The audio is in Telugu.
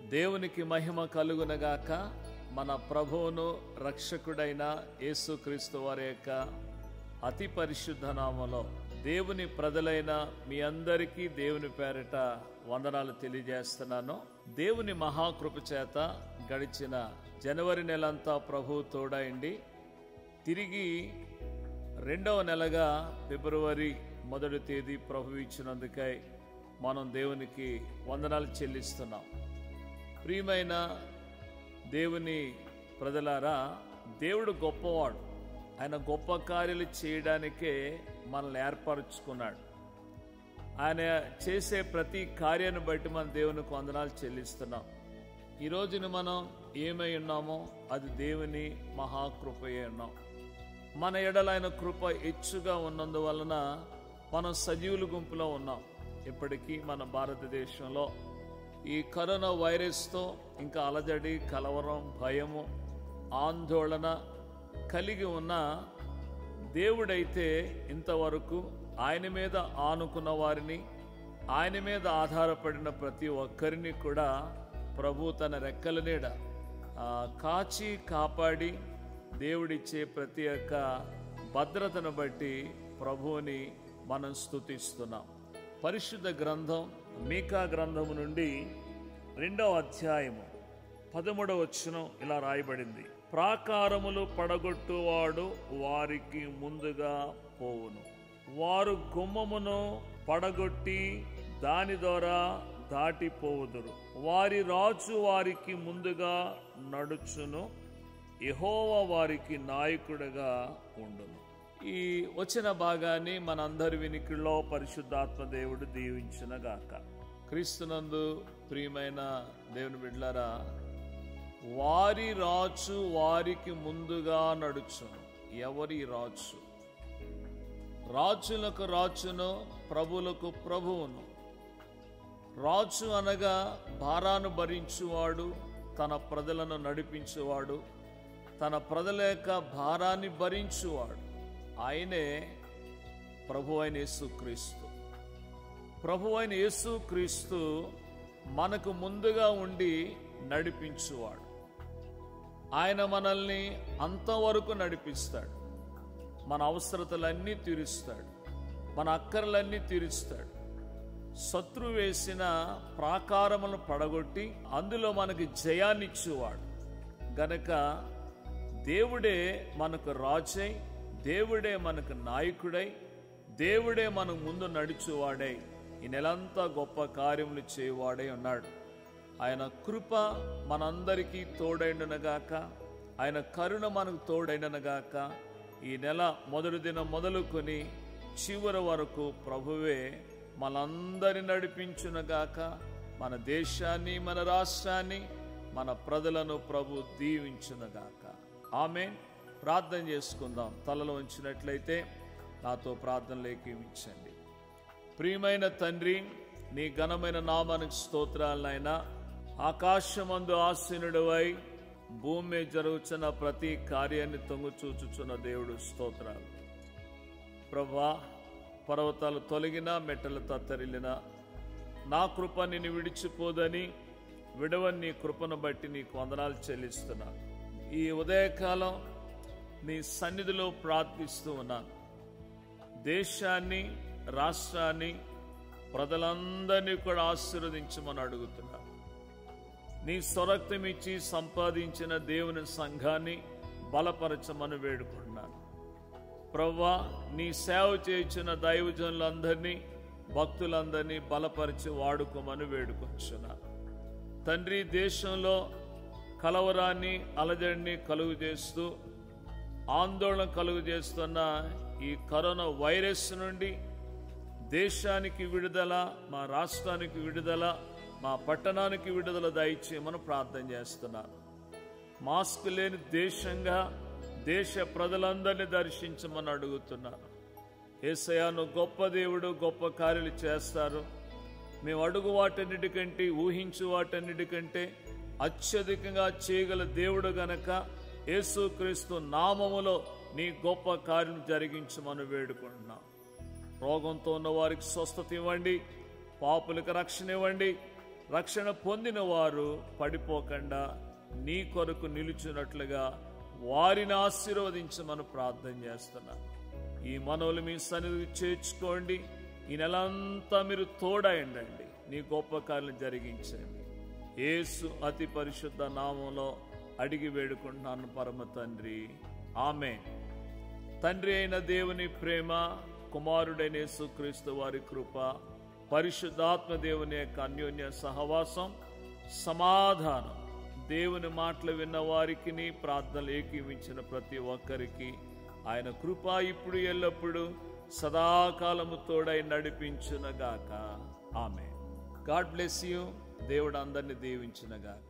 దేవునికి మహిమ కలుగునగాక మన ప్రభువును రక్షకుడైన యేసుక్రీస్తు వారి యొక్క అతి పరిశుద్ధ నామలో దేవుని ప్రజలైన మీ అందరికీ దేవుని పేరిట వందనాలు తెలియజేస్తున్నాను దేవుని మహాకృప చేత గడిచిన జనవరి నెలంతా ప్రభు తోడైండి తిరిగి రెండవ నెలగా ఫిబ్రవరి మొదటి తేదీ ప్రభు ఇచ్చినందుకై మనం దేవునికి వందనాలు చెల్లిస్తున్నాం ప్రియమైన దేవుని ప్రజలారా దేవుడు గొప్పవాడు ఆయన గొప్ప కార్యాలు చేయడానికే మనల్ని ఏర్పరచుకున్నాడు ఆయన చేసే ప్రతి కార్యాన్ని బట్టి మన దేవునికి వందనాలు చెల్లిస్తున్నాం ఈ రోజున మనం ఏమై ఉన్నామో అది దేవుని మహాకృపయే ఉన్నాం మన ఎడలైన కృప హెచ్చుగా ఉన్నందువలన మనం సజీవుల గుంపులో ఉన్నాం ఇప్పటికీ మన భారతదేశంలో ఈ కరోనా వైరస్తో ఇంకా అలజడి కలవరం భయము ఆందోళన కలిగి ఉన్న దేవుడైతే ఇంతవరకు ఆయన మీద ఆనుకున్న వారిని ఆయన మీద ఆధారపడిన ప్రతి ఒక్కరిని కూడా ప్రభు తన రెక్కల నీడ ఆ, కాచి కాపాడి దేవుడిచ్చే ప్రతి ఒక్క భద్రతను బట్టి ప్రభువుని మనం స్తుతిస్తున్నాం పరిశుద్ధ గ్రంథం మీకా గ్రంథము నుండి రెండవ అధ్యాయము పదమూడవ వచనం ఇలా రాయబడింది ప్రాకారములు పడగొట్టువాడు వారికి ముందుగా పోవును వారు గుమ్మమును పడగొట్టి దాని ద్వారా దాటిపోవుదురు వారి రాజు వారికి ముందుగా నడుచును యెహోవా వారికి నాయకుడిగా ఉండును ఈ వచ్చిన భాగాన్ని మనందరి వినికిలో పరిశుద్ధాత్మ దేవుడు దీవించునగాక క్రీస్తునందు ప్రియమైన దేవుని బిడ్డలారా వారి రాజు వారికి ముందుగా నడుచును ఎవరి రాజు రాజులకు రాజును ప్రభులకు ప్రభువును రాజు అనగా భారాను భరించువాడు తన ప్రజలను నడిపించువాడు తన ప్రజల యొక్క భారాన్ని భరించువాడు ఆయనే ప్రభు అయిన యేసుక్రీస్తు ప్రభు అయిన యేసుక్రీస్తు మనకు ముందుగా ఉండి నడిపించువాడు ఆయన మనల్ని అంతవరకు నడిపిస్తాడు మన అవసరతలన్నీ తీరుస్తాడు మన అక్కర్లన్నీ తీరుస్తాడు శత్రు వేసిన ప్రాకారములను పడగొట్టి అందులో మనకి జయాన్నిచ్చేవాడు గనక దేవుడే మనకు రాజై దేవుడే మనకు నాయకుడై దేవుడే మన ముందు నడుచువాడై ఈ నెలంతా గొప్ప కార్యములు చేయవాడై ఉన్నాడు ఆయన కృప మనందరికీ తోడైండునగాక ఆయన కరుణ మనకు తోడైండునగాక ఈ నెల మొదటి దినం మొదలుకొని చివరి వరకు ప్రభువే మనందరి నడిపించునగాక మన దేశాన్ని మన రాష్ట్రాన్ని మన ప్రజలను ప్రభు దీవించునగాక ఆమె ప్రార్థన చేసుకుందాం తలలో ఉంచినట్లయితే నాతో ప్రార్థన లేఖించండి ప్రియమైన తండ్రి నీ ఘనమైన నామానికి స్తోత్రాలనైనా ఆకాశమందు ఆసీనుడివై భూమి మీద జరుగుతున్న ప్రతి కార్యాన్ని తొంగు చూచుచున్న దేవుడు స్తోత్రాలు ప్రభా పర్వతాలు తొలగినా మెట్టలు తత్తరిల్లినా నా కృప నిన్ను విడిచిపోదని విడవని నీ కృపను బట్టి నీకు వందనాలు చెల్లిస్తున్నా ఈ ఉదయకాలం నీ సన్నిధిలో ప్రార్థిస్తూ ఉన్నాను దేశాన్ని రాష్ట్రాన్ని ప్రజలందరినీ కూడా ఆశీర్వదించమని అడుగుతున్నాను నీ స్వరక్తం ఇచ్చి సంపాదించిన దేవుని సంఘాన్ని బలపరచమని వేడుకుంటున్నాను ప్రవ్వా నీ సేవ చేయించిన దైవజనులందరినీ భక్తులందరినీ బలపరిచి వాడుకోమని వేడుకొంచున్నా తండ్రి దేశంలో కలవరాన్ని అలజడిని కలుగు చేస్తూ ఆందోళన కలుగు చేస్తున్న ఈ కరోనా వైరస్ నుండి దేశానికి విడుదల మా రాష్ట్రానికి విడుదల మా పట్టణానికి విడుదల దయచేయమని ప్రార్థన చేస్తున్నాను మాస్క్ లేని దేశంగా దేశ ప్రజలందరినీ దర్శించమని అడుగుతున్నాను ఏసయాను గొప్ప దేవుడు గొప్ప కార్యాలు చేస్తారు మేము అడుగు వాటన్నిటికంటే ఊహించు వాటన్నిటికంటే అత్యధికంగా చేయగల దేవుడు గనక యేసుక్రీస్తు నామములో నీ గొప్ప కార్యం జరిగించమని వేడుకుంటున్నాం రోగంతో ఉన్న వారికి స్వస్థత ఇవ్వండి పాపులకు రక్షణ ఇవ్వండి రక్షణ పొందిన వారు పడిపోకుండా నీ కొరకు నిలుచున్నట్లుగా వారిని ఆశీర్వదించమని ప్రార్థన చేస్తున్నాను ఈ మనవులు మీ సన్నిధి చేర్చుకోండి ఈ నెలంతా మీరు తోడయండి నీ గొప్ప కార్యం జరిగించండి యేసు అతి పరిశుద్ధ నామంలో అడిగి వేడుకుంటున్నాను పరమ తండ్రి ఆమె తండ్రి అయిన దేవుని ప్రేమ కుమారుడైన యేసుక్రీస్తు వారి కృప పరిశుద్ధాత్మ దేవుని యొక్క అన్యోన్య సహవాసం సమాధానం దేవుని మాటలు విన్న వారికి ప్రార్థనలు ఏకీవించిన ప్రతి ఒక్కరికి ఆయన కృప ఇప్పుడు ఎల్లప్పుడూ సదాకాలము తోడై నడిపించునగాక ఆమె గాడ్ బ్లెస్ యూ దేవుడు అందరిని దీవించునగాక